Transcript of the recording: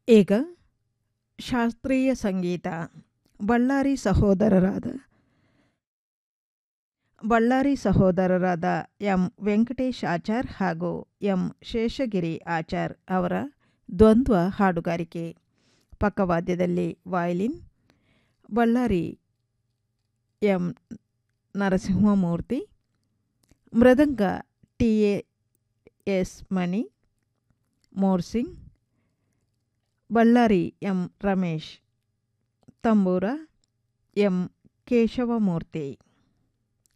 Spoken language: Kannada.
ಈಗ ಶಾಸ್ತ್ರೀಯ ಸಂಗೀತ ಬಳ್ಳಾರಿ ಸಹೋದರರಾದ ಬಳ್ಳಾರಿ ಸಹೋದರರಾದ ಎಂ ವೆಂಕಟೇಶ್ ಆಚಾರ್ ಹಾಗೂ ಎಂ ಶೇಷಗಿರಿ ಆಚಾರ್ ಅವರ ದ್ವಂದ್ವ ಹಾಡುಗಾರಿಕೆ ಪಕ್ಕವಾದ್ಯದಲ್ಲಿ ವಾಯ್ಲಿನ್ ಬಳ್ಳಾರಿ ಎಂ ನರಸಿಂಹಮೂರ್ತಿ ಮೃದಂಗ ಟಿ ಎ ಎಸ್ ಮಣಿ ಮೋರ್ಸಿಂಗ್ ಬಳ್ಳಾರಿ ಎಂ ರಮೇಶ್ ತಂಬೂರ ಎಂ ಕೇಶವಮೂರ್ತಿ